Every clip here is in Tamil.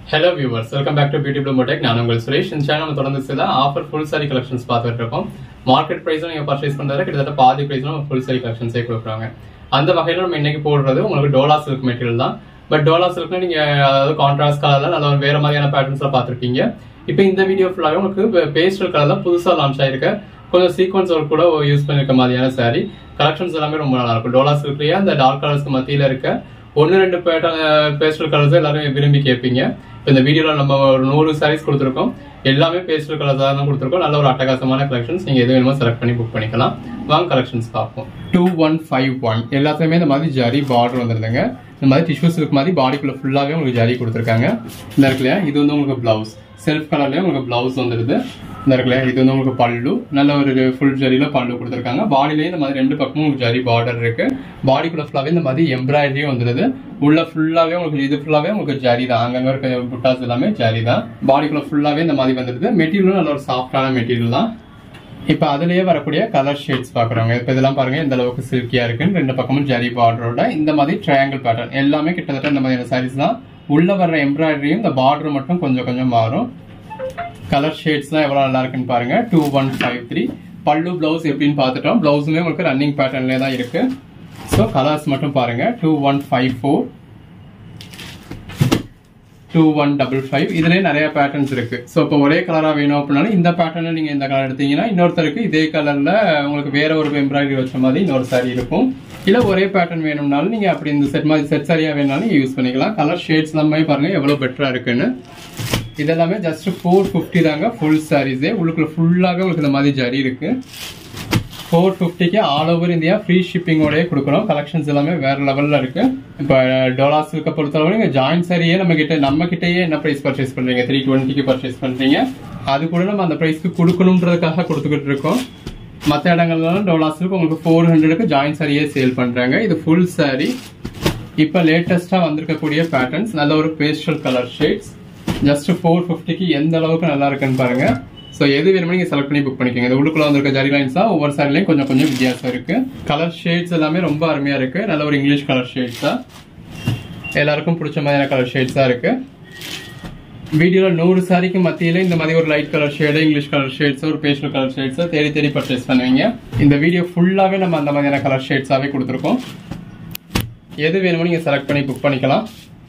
hello viewers welcome back to beauty blue மோடெக் நான் உங்கள் சுரேஷ் இந்த சேனல் நம்ம தொடர்ந்து சில ஆஃபர் ஃபுல் சாரி கலெக்ஷன்ஸ் பார்த்துட்டு இருக்கோம் மார்க்கெட் ப்ரைஸும் நீங்கள் பர்ச்சேஸ் பண்ணுறது கிட்டத்தட்ட பாதி ப்ரைஸும் நம்ம ஃபுல் சாரி கலெக்ஷன்ஸே கொடுக்குறாங்க அந்த வகையில் நம்ம இன்னைக்கு போடுறது உங்களுக்கு டோலா சில்க் மெட்டீரியல் தான் பட் டோலா சில்க்னா நீங்கள் அதாவது கான்ட்ராஸ்ட் கலரில் நல்ல ஒரு வேறு மாதிரியான பேட்டர்ன்ஸ்லாம் பார்த்துருப்பீங்க இப்போ இந்த வீடியோ ஃபுல்லாகவே உங்களுக்கு பேஸ்டல் கலரில் புதுசாக லான்ச் ஆயிருக்க கொஞ்சம் சீக்வன்ஸ் ஒர்க் கூட யூஸ் பண்ணிருக்க மாதிரியான சாரி கலெக்ஷன்ஸ் எல்லாமே ரொம்ப நல்லா இருக்கும் டோலா சில்க்லேயே அந்த டார்க் கலர்ஸ்க்கு மத்தியில் இருக்க ஒன்று ரெண்டு பேட்டர்ன் பேஸ்டல் கலர்ஸ் எல்லாரும் விரும்பி கேட்பீங்க இப்போ இந்த வீடியோவில் நம்ம ஒரு நூறு சாரீஸ் கொடுத்துருக்கோம் எல்லாமே பேஸ்டல் கலர்ஸ் தான் கொடுத்துருக்கோம் நல்ல ஒரு அட்டகாசமான கலெக்ஷன்ஸ் நீங்கள் எது வேணுமோ செலக்ட் பண்ணி புக் பண்ணிக்கலாம் வாங்க கலெக்ஷன்ஸ் பார்ப்போம் டூ ஒன் ஃபைவ் ஒன் எல்லாத்துலேயுமே இந்த மாதிரி ஜரி பார்டர் வந்துருந்துங்க இந்த மாதிரி டிஷ்யூ சில்க் மாதிரி பாடிக்குள்ள ஃபுல்லாகவே உங்களுக்கு ஜரி கொடுத்துருக்காங்க இந்த இருக்கு இல்லையா இது வந்து உங்களுக்கு பிளவுஸ் செல்ஃப் கலர்லேயே உங்களுக்கு பிளவுஸ் வந்துடுது இந்த இருக்கு இல்லையா இது வந்து உங்களுக்கு பல்லு நல்ல ஒரு ஃபுல் ஜரியில பல்லு கொடுத்துருக்காங்க பாடியிலேயே இந்த மாதிரி ரெண்டு பக்கமும் உங்களுக்கு ஜரி பார்டர் இருக்கு பாடிக்குள்ள ஃபுல்லாவே இந்த மாதிரி எம்ப்ராய்டரியும் வந்துடுது உள்ள ஃபுல்லாவே உங்களுக்கு இது ஃபுல்லாவே உங்களுக்கு ஜரி தான் அங்கங்க இருக்க புட்டாஸ் எல்லாமே ஜரி தான் பாடிக்குள்ள ஃபுல்லாவே இந்த மாதிரி வந்துடுது மெட்டீரியலும் நல்ல ஒரு சாஃப்டான மெட்டீரியல் தான் இப்போ அதுலயே வரக்கூடிய கலர் ஷேட்ஸ் பாக்குறவங்க இப்போ இதெல்லாம் பாருங்க இந்த அளவுக்கு சில்கியா இருக்குன்னு ரெண்டு பக்கமும் ஜரி பார்டரோட இந்த மாதிரி ட்ரையாங்கிள் பேட்டர்ன் எல்லாமே கிட்டத்தட்ட இந்த மாதிரியான சாரீஸ் தான் உள்ள வர்ற எம்ப்ராய்டரியும் இந்த பார்டர் மட்டும் கொஞ்சம் கொஞ்சம் மாறும் கலர் ஷேட்ஸ்லாம் எவ்வளோ நல்லா இருக்குன்னு பாருங்க டூ ஒன் ஃபைவ் த்ரீ பல்லு பிளவுஸ் எப்படின்னு பார்த்துட்டோம் பிளவுஸுமே உங்களுக்கு ரன்னிங் பேட்டர்ன்லேயே தான் இருக்கு ஸோ கலர்ஸ் மட்டும் பாருங்க two one five four two one double five இதுலேயே நிறைய பேட்டர்ன்ஸ் இருக்கு ஸோ இப்போ ஒரே கலராக வேணும் அப்படின்னாலும் இந்த பேட்டர்னில் நீங்கள் இந்த கலர் எடுத்தீங்கன்னா இன்னொருத்தருக்கு இதே கலரில் உங்களுக்கு வேற ஒரு எம்ப்ராய்டரி வச்ச மாதிரி இன்னொரு சாரி இருக்கும் இல்லை ஒரே பேட்டர்ன் வேணும்னாலும் நீங்கள் அப்படி இந்த செட் மாதிரி செட் சாரியாக வேணாலும் யூஸ் பண்ணிக்கலாம் கலர் ஷேட்ஸ் எல்லாமே பாருங்க எவ்வளோ பெட்டராக இருக்குன்னு இதெல்லாமே ஜஸ்ட் ஃபோர் ஃபிஃப்டி தாங்க ஃபுல் சாரீஸே உள்ளுக்குள்ள ஃபுல்லாகவே உங்களுக்கு இந்த மாதிரி ஜரி இருக்கு ஃபோர் ஃபிஃப்டிக்கு ஆல் ஓவர் இந்தியா ஃப்ரீ ஷிப்பிங்கோடய கொடுக்குறோம் கலெக்ஷன்ஸ் எல்லாமே வேற லெவலில் இருக்கு இப்போ டோலா சில்கை பொறுத்தளவு நீங்கள் ஜாயின் சாரியே நம்ம கிட்ட நம்ம கிட்டயே என்ன ப்ரைஸ் பர்ச்சேஸ் பண்றீங்க த்ரீ டுவெண்ட்டிக்கு பர்ச்சேஸ் பண்றீங்க அது கூட நம்ம அந்த ப்ரைஸ்க்கு கொடுக்கணுன்றதுக்காக கொடுத்துக்கிட்டு இருக்கோம் மற்ற இடங்கள்லாம் டோலா சில்க் உங்களுக்கு ஃபோர் ஹண்ட்ரடுக்கு ஜாயின் சாரியே சேல் பண்றாங்க இது ஃபுல் சாரி இப்போ லேட்டஸ்டா வந்திருக்கக்கூடிய பேட்டர்ன்ஸ் நல்ல ஒரு pastel colour shades just four ஃபிஃப்டிக்கு எந்த அளவுக்கு நல்லா இருக்குன்னு பாருங்க ஸோ எது வேணுமோ நீங்கள் செலக்ட் பண்ணி புக் பண்ணிக்கோங்க இந்த உள்ளுக்குள்ள வந்திருக்க ஜரி லைன்ஸ் தான் ஒவ்வொரு சாரிலையும் கொஞ்சம் கொஞ்சம் வித்தியாசம் இருக்கு கலர் ஷேட்ஸ் எல்லாமே ரொம்ப அருமையா இருக்கு நல்ல ஒரு இங்கிலீஷ் கலர் ஷேட்ஸ் தான் எல்லாருக்கும் பிடிச்ச மாதிரியான கலர் ஷேட்ஸ் தான் இருக்கு வீடியோவில் நூறு சாரிக்கு மத்தியில இந்த மாதிரி ஒரு light colour shade English colour shades ஒரு பேஸ்டல் கலர் ஷேட்ஸ் தேடி தேடி பர்ச்சேஸ் பண்ணுவீங்க இந்த வீடியோ ஃபுல்லாவே நம்ம அந்த மாதிரியான கலர் ஷேட்ஸாவே கொடுத்துருக்கோம் எது வேணுமோ நீங்க செலக்ட் பண்ணி புக் பண்ணிக்கலாம்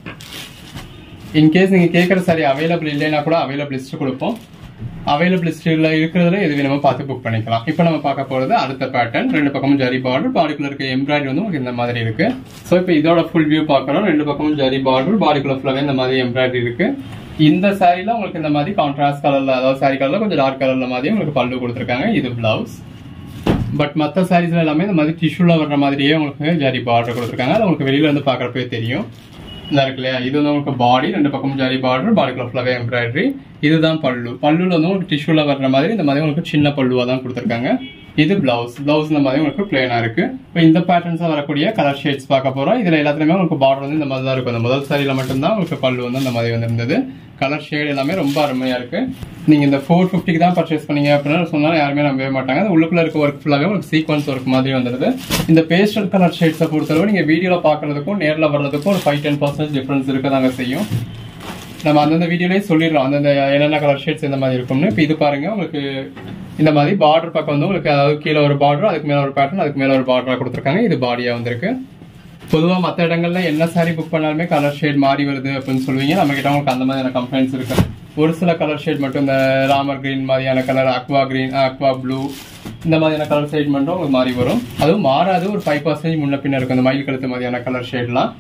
இன்கேஸ் நீங்க கேட்குற சாரி அவைலபிள் இல்லைன்னா கூட அவைலபிள் லிஸ்ட் கொடுப்போம் அவைலபிள் லிஸ்ட்ல இருக்கிறதுல எது வேணுமோ பார்த்து புக் பண்ணிக்கலாம் இப்போ நம்ம பார்க்க போறது அடுத்த பேட்டர்ன் ரெண்டு பக்கமும் ஜரி பார்டர் பாடிக்குள்ள இருக்க எம்ப்ராய்டரி வந்து உங்களுக்கு இந்த மாதிரி இருக்கு ஸோ இப்போ இதோட ஃபுல் வியூ பார்க்கறோம் ரெண்டு பக்கமும் ஜரி பார்டர் பாடிக்குள்ள ஃபுல்லாவே இந்த மாதிரி எம்ப்ராய்டரி இருக்கு இந்த சாரில உங்களுக்கு இந்த மாதிரி கான்ட்ராஸ்ட் கலர்ல அதாவது சாரி கலர்ல கொஞ்சம் டார்க் கலர்ல மாதிரி உங்களுக்கு பல்லு கொடுத்துருக்காங்க இது பிளவுஸ் பட் மற்ற சாரீஸ்ல எல்லாமே இந்த மாதிரி டிஷ்யூல வர்ற மாதிரியே உங்களுக்கு ஜரி பார்டர் கொடுத்துருக்காங்க அது உங்களுக்கு வெளியில இருந்து பாக்குறப்பவே தெரியும் இந்த இருக்கு இல்லையா இது வந்து உங்களுக்கு பாடி ரெண்டு பக்கமும் ஜரி பார்டர் பாடிக்குள்ள ஃபுல்லாவே எம்ப்ராய்டரி இதுதான் பல்லு பல்லுல வந்து உங்களுக்கு டிஷ்யூல வர்ற மாதிரி இந்த மாதிரி உங்களுக்கு சின்ன பல்லுவா தான் கொடுத்துருக்காங்க இது பிளவுஸ் பிளவுஸ் இந்த மாதிரி உங்களுக்கு பிளேனா இருக்கு இப்போ இந்த பேட்டர்ன்ஸா வரக்கூடிய கலர் ஷேட்ஸ் பார்க்க போறோம் இதுல எல்லாத்துலயுமே உங்களுக்கு பார்டர் வந்து இந்த மாதிரி தான் இருக்கும் இந்த முதல் சாரியில மட்டும்தான் உங்களுக்கு பல்லு வந்து இந்த மாதிரி வந்திருந்தது கலர் ஷேட் எல்லாமே ரொம்ப அருமையா இருக்கு நீங்க இந்த ஃபோர் ஃபிஃப்டிக்கு தான் பர்ச்சேஸ் பண்ணீங்க அப்படின்னு சொன்னாலும் யாருமே நம்பவே மாட்டாங்க அது உள்ளுக்குள்ள இருக்க ஒர்க் ஃபுல்லாவே உங்களுக்கு சீக்வன்ஸ் ஒர்க் மாதிரி வந்துருது இந்த பேஸ்டல் கலர் ஷேட்ஸை பொறுத்தளவு நீங்க வீடியோல பாக்குறதுக்கும் நேர்ல வர்றதுக்கும் ஒரு ஃபைவ் டென் பர்சன்ட் டிஃபரன்ஸ் இருக்கதாங்க செய்யும் நம்ம அந்தந்த வீடியோலயே சொல்லிடுறோம் அந்தந்த என்னென்ன கலர் ஷேட்ஸ் இந்த மாதிரி இருக்கும்னு இப்போ இது பாருங்க உங்களுக்கு இந்த மாதிரி பார்டர் பக்கம் வந்து உங்களுக்கு அதாவது கீழே ஒரு பார்டர் அதுக்கு மேல ஒரு பேட்டர்ன் அதுக்கு மேல ஒரு பார்டரா கொடுத்துருக்காங்க இது பாடியா வந்திருக்கு பொதுவாக மற்ற இடங்கள்ல என்ன சாரி புக் பண்ணாலுமே கலர் ஷேட் மாறி வருது அப்படின்னு சொல்லுவீங்க நம்ம கிட்ட உங்களுக்கு அந்த மாதிரியான கம்ப்ளைண்ட்ஸ் இருக்கு ஒரு சில கலர் ஷேட் மட்டும் இந்த ராமர் கிரீன் மாதிரியான colour aqua green aqua blue இந்த மாதிரியான கலர் ஷேட் மட்டும் உங்களுக்கு மாறி வரும் அதுவும் மாறாது ஒரு ஃபைவ் பர்சன்டேஜ் முன்ன பின்ன இருக்கும் இந்த மயில் கழுத்து மாதிரியான கலர் ஷேட்லாம்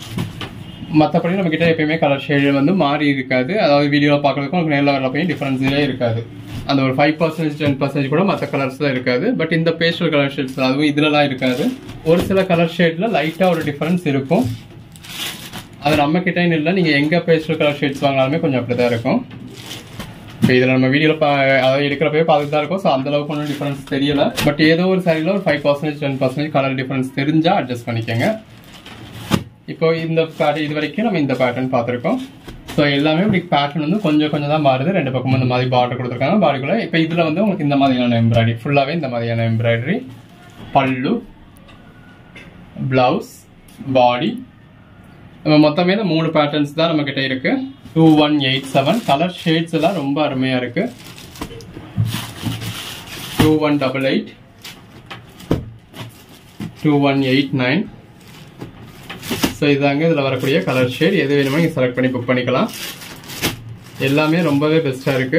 மற்றபடி நம்ம கிட்ட எப்பயுமே கலர் ஷேடு வந்து மாறி இருக்காது அதாவது வீடியோவில் பார்க்கறதுக்கும் உங்களுக்கு நேரில் வரப்பையும் டிஃபரன்ஸே இருக்காது அந்த ஒரு ஃபைவ் பர்சன்டேஜ் டென் பர்சன்டேஜ் கூட மற்ற கலர்ஸ்ல இருக்காது பட் இந்த பேஸ்டல் கலர் ஷேட்ஸ் அதுவும் இதுலலாம் இருக்காது ஒரு சில கலர் ஷேட்ல லைட்டாக ஒரு டிஃபரன்ஸ் இருக்கும் அது நம்ம கிட்டேன்னு இல்லை நீங்கள் எங்கே பேஸ்டல் கலர் ஷேட்ஸ் வாங்கினாலுமே கொஞ்சம் அப்படி தான் இருக்கும் இப்போ இதில் நம்ம வீடியோவில் பா அதாவது எடுக்கிறப்பவே பார்த்துட்டு தான் இருக்கும் ஸோ அந்த அளவுக்கு ஒன்றும் டிஃபரன்ஸ் தெரியல பட் ஏதோ ஒரு சாரியில் ஒரு five percentage ten percentage colour difference தெரிஞ்சால் அட்ஜஸ்ட் பண்ணிக்கோங்க இப்போ இந்த பேட்டர்ன் இது வரைக்கும் நம்ம இந்த பேட்டர்ன் பார்த்துருக்கோம் ஸோ எல்லாமே இப்படி பேட்டர்ன் வந்து கொஞ்சம் கொஞ்சம் தான் மாறுது ரெண்டு பக்கமும் இந்த மாதிரி பார்டர் கொடுத்துருக்காங்க பாடிக்குள்ள இப்போ இதில் வந்து உங்களுக்கு இந்த மாதிரியான எம்ப்ராய்டரி ஃபுல்லாகவே இந்த மாதிரியான எம்ப்ராய்டரி பல்லு பிளவுஸ் பாடி நம்ம மொத்தமே இந்த மூணு பேட்டர்ன்ஸ் தான் நம்ம கிட்ட இருக்கு two one eight seven colour shades எல்லாம் ரொம்ப அருமையா இருக்கு two one double eight two one eight nine so இதாங்க இதில் வரக்கூடிய கலர் ஷேட் எது வேணுமோ நீங்கள் செலக்ட் பண்ணி புக் பண்ணிக்கலாம் எல்லாமே ரொம்பவே பெஸ்ட்டாக இருக்கு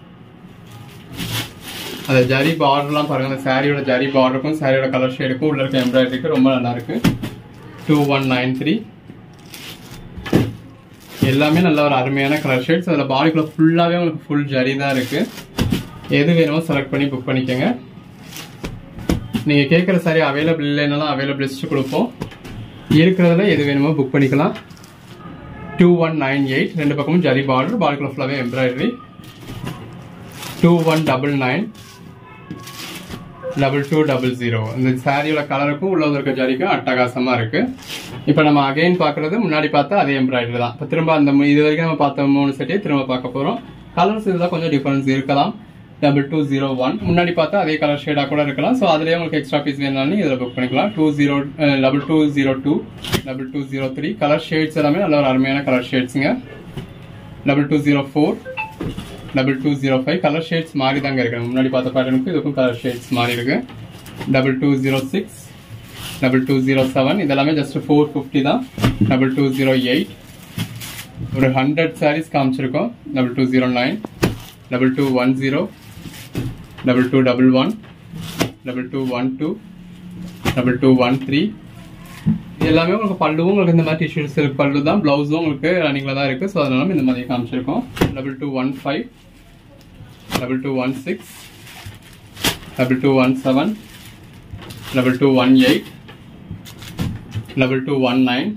அந்த ஜரி பார்டர்லாம் பாருங்க அந்த சாரியோட ஜரி பார்டருக்கும் சாரியோட கலர் ஷேடுக்கும் உள்ள இருக்க எம்ப்ராய்டரிக்கு ரொம்ப நல்லா இருக்கு டூ ஒன் நைன் த்ரீ எல்லாமே நல்ல ஒரு அருமையான கலர் ஷேட்ஸ் அதில் பாடிக்குள்ள ஃபுல்லாகவே உங்களுக்கு ஃபுல் ஜரி தான் இருக்கு எது வேணுமோ செலக்ட் பண்ணி புக் பண்ணிக்கோங்க நீங்கள் கேட்குற சாரி அவைலபிள் இல்லைனாலும் அவைலபிள் லிஸ்ட் கொடுப்போம் இருக்கிறதுல எது வேணுமோ புக் பண்ணிக்கலாம் டூ ஒன் நைன் எயிட் ரெண்டு பக்கமும் ஜரி பார்டர் பாடிக்குள்ள ஃபுல்லாகவே embroidery two one double nine double two double zero இந்த சாரியோட கலருக்கும் உள்ள இருக்க ஜரிக்கும் அட்டகாசமா இருக்கு இப்போ நம்ம அகைன் பார்க்கறது முன்னாடி பார்த்தா அதே எம்ப்ராய்டரி தான் இப்போ திரும்ப அந்த மூ- இது வரைக்கும் நம்ம பார்த்த மூணு செட்டையே திரும்ப பார்க்க போறோம் கலர்ஸ் இதில் கொஞ்சம் டிஃபரன்ஸ் இருக்கலாம் டபுள் டூ ஜீரோ ஒன் முன்னாடி பார்த்தா அதே கலர் ஷேடாக கூட இருக்கலாம் ஸோ அதுலேயே உங்களுக்கு எக்ஸ்ட்ரா பீஸ் வேணாலும் இதில் புக் பண்ணிக்கலாம் two zero double two zero two double two zero three colour shades எல்லாமே நல்ல ஒரு அருமையான கலர் ஷேட்ஸுங்க double two zero four double two zero five colour shades மாறி தாங்க இருக்கு முன்னாடி பார்த்த பேட்டர்னுக்கு இதுக்கும் கலர் ஷேட்ஸ் மாறி இருக்கு double two zero six double two zero seven இதெல்லாமே ஜஸ்ட் ஃபோர் ஃபிஃப்டி தான் டபுள் டூ ஜீரோ எயிட் ஒரு ஹண்ட்ரட் சாரீஸ் காமிச்சிருக்கோம் double two zero nine double two one zero double two double one double two one two double two one three இது எல்லாமே உங்களுக்கு பல்லுவும் உங்களுக்கு இந்த மாதிரி டிஷ்யூ சில்க் பல்லு தான் பிளவுஸும் உங்களுக்கு ரன்னிங்கில் தான் இருக்குது ஸோ அதனால நம்ம இந்த மாதிரி காமிச்சிருக்கோம் double two one five double two one six double two one seven double two one eight double two one nine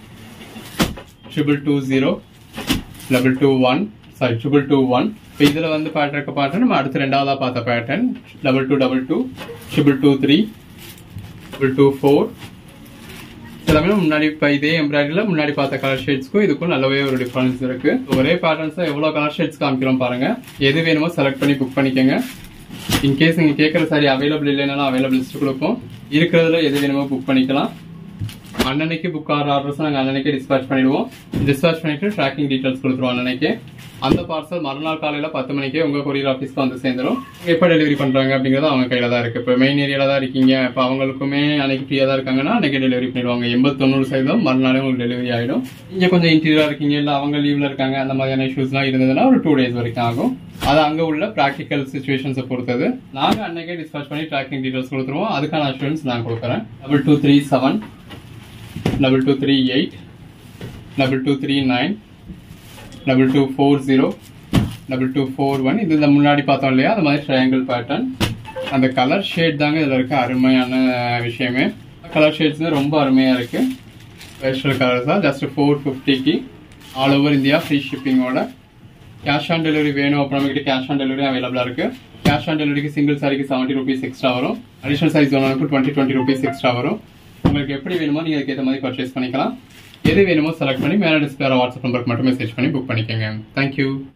triple two zero double two one sari triple two one இப்போ இதில் வந்து பேட்டர்ன் இருக்க பேட்டர்ன் நம்ம அடுத்து ரெண்டாவதாக பார்த்த pattern double two double two triple two three double two four எல்லாமே முன்னாடி இப்போ இதே எம்ப்ராய்டரியில் முன்னாடி பார்த்த கலர் ஷேட்ஸ்க்கும் இதுக்கும் நல்லாவே ஒரு டிஃபரன்ஸ் இருக்கு ஒரே பேட்டர்ன்ஸ் எவ்வளோ கலர் ஷேட்ஸ் காமிக்கிறோம் பாருங்க எது வேணுமோ செலக்ட் பண்ணி புக் பண்ணிக்கோங்க இன்கேஸ் நீங்கள் கேட்குற சாரி அவைலபிள் இல்லைனாலும் அவைலபிள் லிஸ்ட் கொடுப்போம் இருக்கிறதுல எது வேணுமோ புக் பண்ணிக்கலாம் அன்னன்னைக்கு புக் ஆகிற ஆர்டர்ஸ் நாங்கள் அன்னன்னைக்கே டிஸ்பேச் பண்ணிடுவோம் டிஸ்பேச் பண்ணிட்டு ட்ராக்கிங் டீட்டெயில்ஸ் கொடுத்துருவோம் அன்னன்னைக்கே அந்த பார்சல் மறுநாள் காலையில் பத்து மணிக்கே உங்கள் கொரியர் ஆஃபீஸ்க்கு வந்து சேர்ந்துடும் எப்போ டெலிவரி பண்ணுறாங்க அப்படிங்கிறது அவங்க கையில் தான் இருக்குது இப்போ மெயின் ஏரியாவில் தான் இருக்கீங்க இப்போ அவங்களுக்குமே அன்னைக்கு ஃப்ரீயாக தான் இருக்காங்கன்னா அன்னைக்கு டெலிவரி பண்ணிடுவாங்க எண்பது தொண்ணூறு சதவீதம் மறுநாளே உங்களுக்கு டெலிவரி ஆகிடும் நீங்கள் கொஞ்சம் இன்டீரியராக இருக்கீங்க இல்லை அவங்க லீவில் இருக்காங்க அந்த மாதிரியான இஷ்யூஸ்லாம் இருந்ததுன்னா ஒரு டூ டேஸ் வரைக்கும் ஆகும் அது அங்கே உள்ள ப்ராக்டிக்கல் சுச்சுவேஷன்ஸை பொறுத்தது நாங்கள் அன்னைக்கே டிஸ்பேச் பண்ணி ட்ராக்கிங் டீட்டெயில்ஸ் கொடுத்துருவோம் அதுக்கான அஷூரன்ஸ் நான் கொடுக்குறேன் double two three seven double two three eight double two three nine double two four zero double two four one இது இந்த முன்னாடி பார்த்தோம் இல்லையா அந்த மாதிரி ட்ரையாங்கிள் பேட்டர்ன் அந்த கலர் ஷேட் தாங்க இதில் இருக்க அருமையான விஷயமே கலர் ஷேட்ஸ் ரொம்ப அருமையாக இருக்கு ஸ்பெஷல் கலர்ஸ் தான் ஜஸ்ட் ஃபோர் ஃபிஃப்டிக்கு ஆல் ஓவர் இந்தியா ஃப்ரீ ஷிப்பிங்கோட கேஷ் ஆன் டெலிவரி வேணும் அப்புறம் நம்மகிட்ட கேஷ் ஆன் டெலிவரி அவைலபிளாக இருக்கு கேஷ் ஆன் டெலிவரிக்கு சிங்கிள் சாரிக்கு செவன்ட்டி ருபீஸ் எக்ஸ்ட்ரா வரும் அடிஷனல் சைஸ் வேணும்னா டுவெண்ட்டி டுவெண்ட்டி ருபீஸ் எக்ஸ்ட்ரா வரும் உங்களுக்கு எப்படி வேணுமோ நீங்கள் அதுக்கேற்ற மாதிரி பர்ச்சேஸ் பண்ணிக்கலாம் எது வேணுமோ செலக்ட் பண்ணி மேலே டிஸ்பிளே வாட்ஸ்அப் நம்பருக்கு மட்டும் மெசேஜ் பண்ணி புக் பண்ணிக்கோங்க தேங்க்யூ